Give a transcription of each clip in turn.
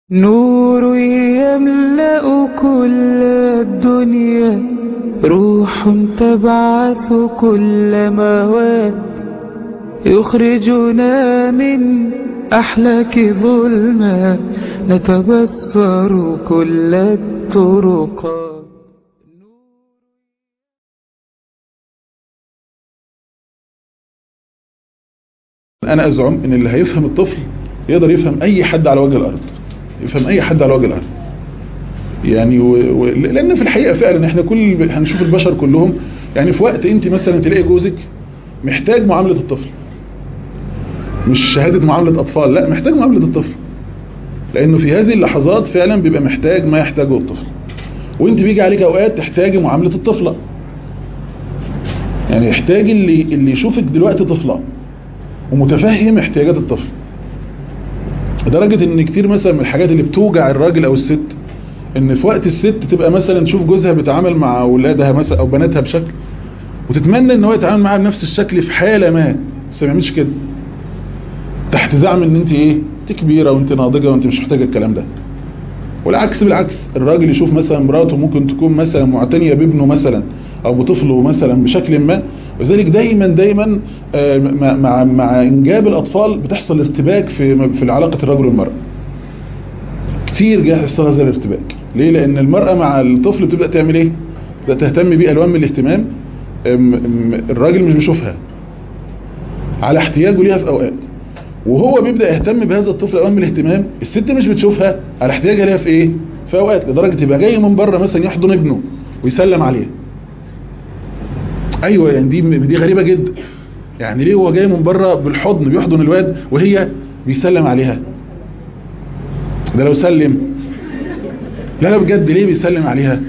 نور يملأ كل الدنيا روح تبعث كل مواد يخرجنا من أحلاك ظلمات نتبصر كل الطرقات انا ازعم ان اللي هيفهم الطفل يقدر يفهم اي حد على وجه الارض يفهم اي حد على وجه الارض يعني و... و... لان في الحقيقه فعلا احنا كل هنشوف البشر كلهم يعني في وقت انت مثلا تلاقي جوزك محتاج معامله الطفل مش شهاده معامله اطفال لا محتاج معامله الطفل لانه في هذه اللحظات فعلا بيبقى محتاج ما يحتاجه الطفل وانت بيجي عليك اوقات تحتاجي معامله الطفله يعني يحتاج اللي اللي يشوفك دلوقتي طفله ومتفهم احتياجات الطفل لدرجة ان كتير مثلا من الحاجات اللي بتوجع الراجل او الست ان في وقت الست تبقى مثلا تشوف جوزها بيتعامل مع اولادها مثلا او بناتها بشكل وتتمنى ان هو يتعامل معاها بنفس الشكل في حالة ما بس ما يعملش كده تحت زعم ان انت ايه انت كبيرة وانت ناضجة وانت مش محتاجة الكلام ده والعكس بالعكس الراجل يشوف مثلا مراته ممكن تكون مثلا معتنية بابنه مثلا او بطفله مثلا بشكل ما وذلك دايما دايما مع مع انجاب الاطفال بتحصل ارتباك في في علاقه الرجل والمراه كتير جاي يحصل هذا الارتباك ليه لان المراه مع الطفل بتبدا تعمل ايه بتبدا تهتم بيه الوان من الاهتمام الراجل مش بيشوفها على احتياجه ليها في اوقات وهو بيبدا يهتم بهذا الطفل الوان من الاهتمام الست مش بتشوفها على احتياجها ليها في ايه في اوقات لدرجه يبقى جاي من بره مثلا يحضن ابنه ويسلم عليه ايوه يعني دي دي غريبه جدا يعني ليه هو جاي من بره بالحضن بيحضن الواد وهي بيسلم عليها ده لو سلم لا لا بجد ليه بيسلم عليها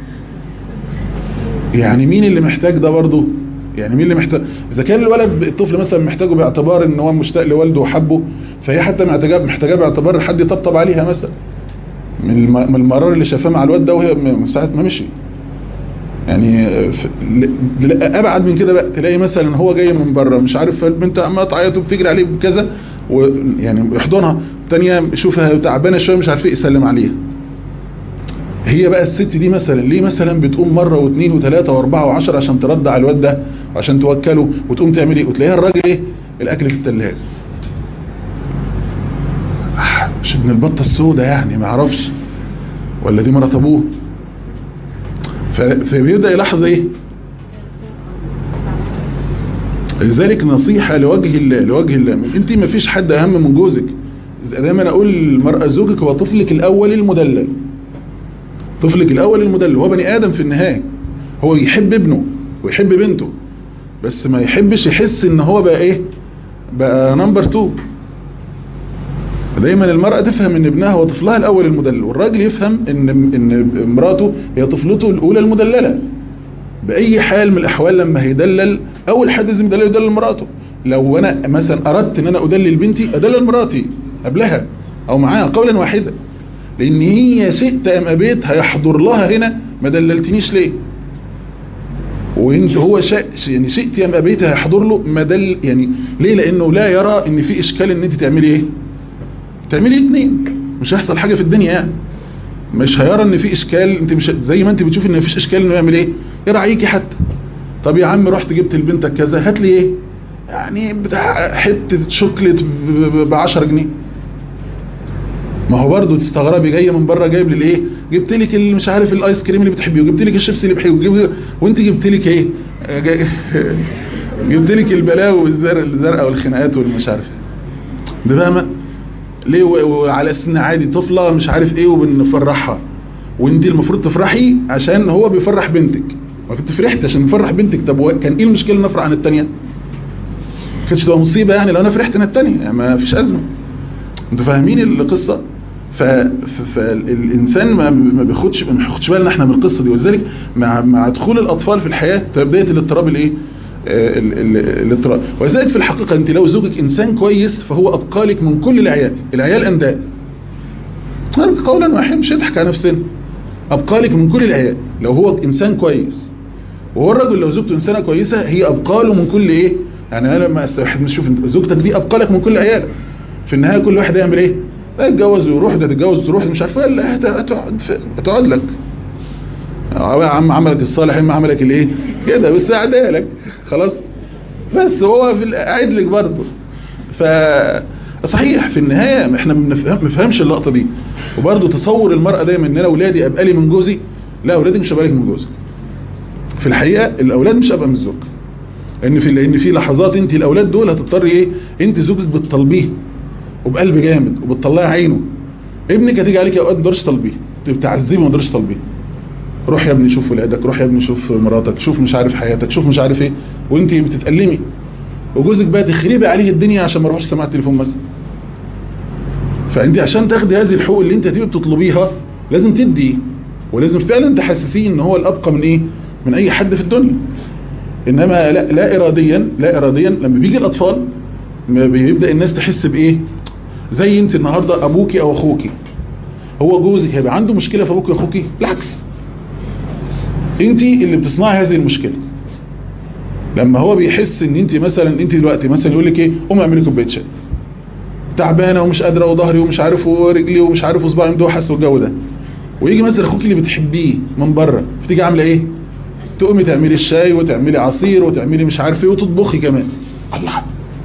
يعني مين اللي محتاج ده برضه يعني مين اللي محتاج اذا كان الولد الطفل مثلا محتاجه باعتبار ان هو مشتاق لوالده وحبه فهي حتى محتاجاه محتاجاه باعتبار حد يطبطب عليها مثلا من المرار اللي شافاه مع الواد ده وهي من ساعه ما مشي يعني ابعد من كده بقى تلاقي مثلا هو جاي من بره مش عارف البنت عماله تعيط وبتجري عليه بكذا ويعني يحضنها ثانيه يشوفها تعبانه شويه مش عارف ايه يسلم عليها هي بقى الست دي مثلا ليه مثلا بتقوم مره واثنين وثلاثه واربعه وعشرة عشان ترضع الواد ده وعشان توكله وتقوم تعمل ايه وتلاقيها الراجل ايه الاكل في الثلاجه مش ابن البطه السوداء يعني ما اعرفش ولا دي مرات ابوه فبيبدأ يلاحظ ايه لذلك نصيحة لوجه الله لوجه الله انت ما فيش حد اهم من جوزك دايما اقول المرأة زوجك هو طفلك الاول المدلل طفلك الاول المدلل هو بني ادم في النهاية هو يحب ابنه ويحب بنته بس ما يحبش يحس ان هو بقى ايه بقى نمبر 2 دايما المرأة تفهم ان ابنها هو طفلها الاول المدلل والراجل يفهم ان ان مراته هي طفلته الاولى المدللة باي حال من الاحوال لما هيدلل اول حد لازم يدلل يدلل مراته لو انا مثلا اردت ان انا ادلل بنتي ادلل مراتي قبلها او معاها قولا واحدا لان هي شئت ام ابيت هيحضر لها هنا ما دللتنيش ليه وانت هو شا... يعني شئت ام ابيت هيحضر له ما دل يعني ليه لانه لا يرى ان في اشكال ان انت تعملي ايه تعملي اتنين مش هيحصل حاجة في الدنيا يعني مش هيرى ان في اشكال انت مش زي ما انت بتشوف ان مفيش اشكال انه يعمل ايه يراعيكي حتى طب يا عم رحت جبت لبنتك كذا هات لي ايه يعني بتاع حته شوكليت ب 10 جنيه ما هو برضه تستغربي جايه من بره جايب لي الايه جبت لك مش عارف الايس كريم اللي بتحبيه وجبت لك الشيبسي اللي بتحبيه وانت جبت لك ايه جبت لك البلاوي والزرقاء والخناقات والمش عارف ده بقى ليه وعلى اساس ان عادي طفله مش عارف ايه وبنفرحها وانت المفروض تفرحي عشان هو بيفرح بنتك ما كنت فرحت عشان نفرح بنتك طب كان ايه المشكله ان افرح عن الثانيه كانتش تبقى مصيبه يعني لو انا فرحت عن الثانيه يعني ما فيش ازمه انتوا فاهمين القصه ف... فالانسان ما ما بياخدش ما بياخدش بالنا احنا من القصه دي ولذلك مع مع دخول الاطفال في الحياه بدايه الاضطراب الايه الاضطراب ولذلك في الحقيقة انت لو زوجك انسان كويس فهو ابقى لك من كل العيال العيال انداء قولا واحد مش يضحك على نفسنا ابقى لك من كل العيال لو هو انسان كويس وهو الرجل لو زوجته انسانه كويسه هي ابقى له من كل ايه يعني انا لما واحد مش شوف زوجتك دي ابقى لك من كل عيالك في النهايه كل واحد يعمل ايه اتجوز ويروح ده تتجوز وتروح مش عارف ايه لا هت- هتقعد في- هتقعد لك اه يا عم عملك الصالح اما عملك الايه كده بس قاعدها لك خلاص بس هو في ال- قاعد لك برضه ف صحيح في النهاية احنا ما بنفهم- ما بنفهمش اللقطة دي وبرضه تصور المرأة دايما ان انا اولادي ابقى لي من جوزي لا اولادك مش هبقى لك من جوزك في الحقيقة الاولاد مش هبقى من الزوج لان في لان في لحظات انت الاولاد دول هتضطري ايه انت زوجك بتطلبيه وبقلب جامد وبتطلعي عينه ابنك هتيجي عليك اوقات ما تقدرش تطلبيه بتعذبي ما تقدرش تطلبيه روح يا ابني شوف ولادك روح يا ابني شوف مراتك شوف مش عارف حياتك شوف مش عارف ايه وانت بتتألمي وجوزك بقى تخربي عليه الدنيا عشان ما اروحش سماع التليفون مثلا فانت عشان تاخدي هذه الحقوق اللي انت هتبقي بتطلبيها لازم تدي ولازم فعلا تحسسيه ان هو الابقى من ايه من اي حد في الدنيا انما لا, لا اراديا لا اراديا لما بيجي الاطفال ما بيبدا الناس تحس بايه زي انت النهارده ابوكي او اخوكي هو جوزك هيبقى عنده مشكله في ابوكي واخوكي بالعكس انت اللي بتصنعي هذه المشكله لما هو بيحس ان انت مثلا انت دلوقتي مثلا يقول لك ايه قوم اعملي كوبايه شاي تعبانه ومش قادره وظهري ومش عارف ورجلي ومش عارف وصباعي مدوحس والجو ده ويجي مثلا اخوك اللي بتحبيه من بره فتيجي عامله ايه تقومي تعملي الشاي وتعملي عصير وتعملي مش عارف ايه وتطبخي كمان الله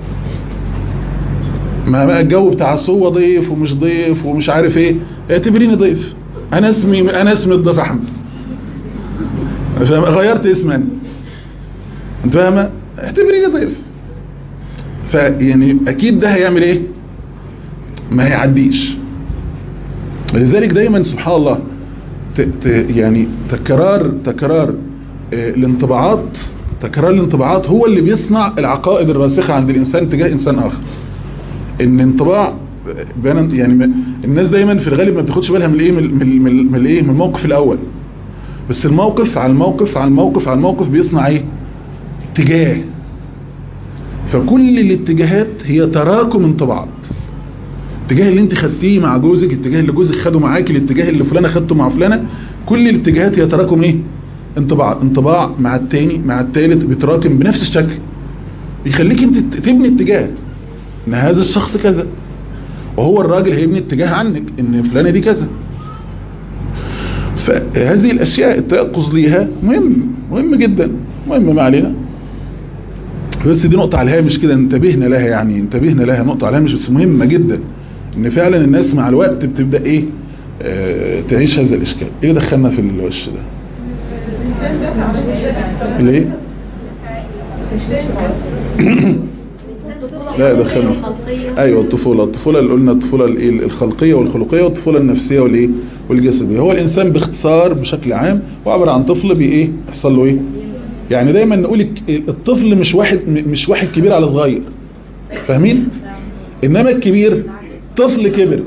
ما بقى الجو بتاع الصوة ضيف ومش ضيف ومش عارف ايه اعتبريني ضيف انا اسمي انا اسمي الضيف احمد فاهم؟ غيرت اسمي انا انت فاهمه اعتبريني ضيف فيعني اكيد ده هيعمل ايه ما هيعديش لذلك دايما سبحان الله ت ت يعني تكرار تكرار آه، الانطباعات تكرار الانطباعات هو اللي بيصنع العقائد الراسخة عند الإنسان تجاه إنسان آخر ان انطباع بين يعني م- الناس دايما في الغالب ما بتاخدش بالها من الايه من من من من الايه من الموقف الاول بس الموقف على الموقف على الموقف على الموقف بيصنع ايه اتجاه فكل الاتجاهات هي تراكم انطباعات الاتجاه اللي انت خدتيه مع جوزك الاتجاه اللي جوزك خده معاكي الاتجاه اللي فلانه خدته مع فلانه كل الاتجاهات هي تراكم ايه انطباع انطباع مع التاني مع التالت بيتراكم بنفس الشكل يخليك انت ت- تبني اتجاه ان هذا الشخص كذا وهو الراجل هيبني اتجاه عنك ان فلانه دي كذا فهذه الاشياء التيقظ ليها مهم مهم جدا مهم ما علينا بس دي نقطة على الهامش كده انتبهنا لها يعني انتبهنا لها نقطة على الهامش بس مهمة جدا ان فعلا الناس مع الوقت بتبدأ ايه اه تعيش هذا الاشكال ايه دخلنا في الوش ده ليه لا دخلنا ايوه الطفولة الطفولة اللي قلنا الطفولة الايه الخلقية والخلقية والطفولة النفسية والايه والجسدية هو الانسان باختصار بشكل عام هو عبارة عن طفل بي ايه يحصل له ايه يعني دايما نقول الك- الطفل مش واحد م- مش واحد كبير على صغير فاهمين انما الكبير طفل كبر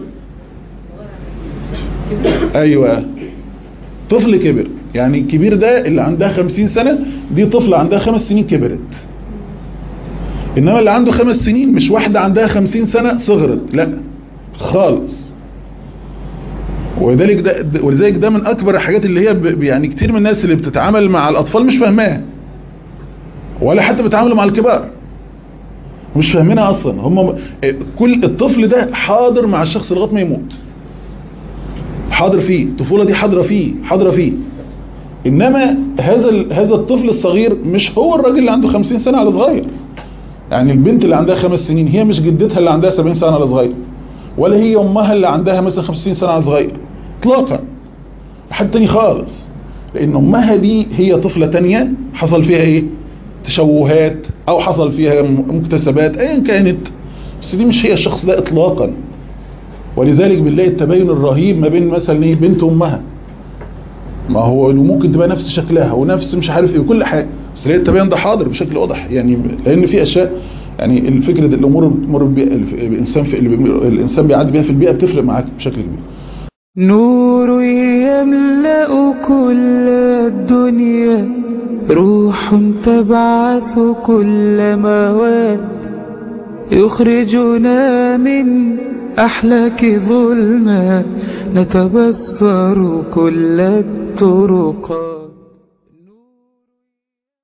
ايوه طفل كبر يعني الكبير ده اللي عندها خمسين سنة دي طفلة عندها خمس سنين كبرت انما اللي عنده خمس سنين مش واحدة عندها خمسين سنة صغرت لا خالص وذلك ده ده- ولذلك ده من اكبر الحاجات اللي هي ب- يعني كتير من الناس اللي بتتعامل مع الاطفال مش فاهماها ولا حتى بيتعاملوا مع الكبار مش فاهمينها اصلا هم كل الطفل ده حاضر مع الشخص لغايه ما يموت حاضر فيه الطفوله دي حاضره فيه حاضره فيه انما هذا ال- هذا الطفل الصغير مش هو الراجل اللي عنده 50 سنه على صغير يعني البنت اللي عندها خمس سنين هي مش جدتها اللي عندها 70 سنه على صغير ولا هي امها اللي عندها مثلا 50 سنه على صغير اطلاقا حد تاني خالص لان امها دي هي طفله تانية حصل فيها ايه تشوهات او حصل فيها م- مكتسبات ايا كانت بس دي مش هي الشخص ده اطلاقا ولذلك بنلاقي التباين الرهيب ما بين مثلا ايه بنت وامها ما هو ممكن تبقى نفس شكلها ونفس مش عارف ايه وكل حاجه بس ليه التباين ده حاضر بشكل واضح يعني لان في اشياء يعني الفكره الامور اللي بتمر بيها الانسان في اللي بي- الانسان بيعدي بيها في البيئه بتفرق معاك بشكل كبير نور يملأ كل الدنيا روح تبعث كل مواد يخرجنا من أحلاك ظلمات نتبصر كل الطرقات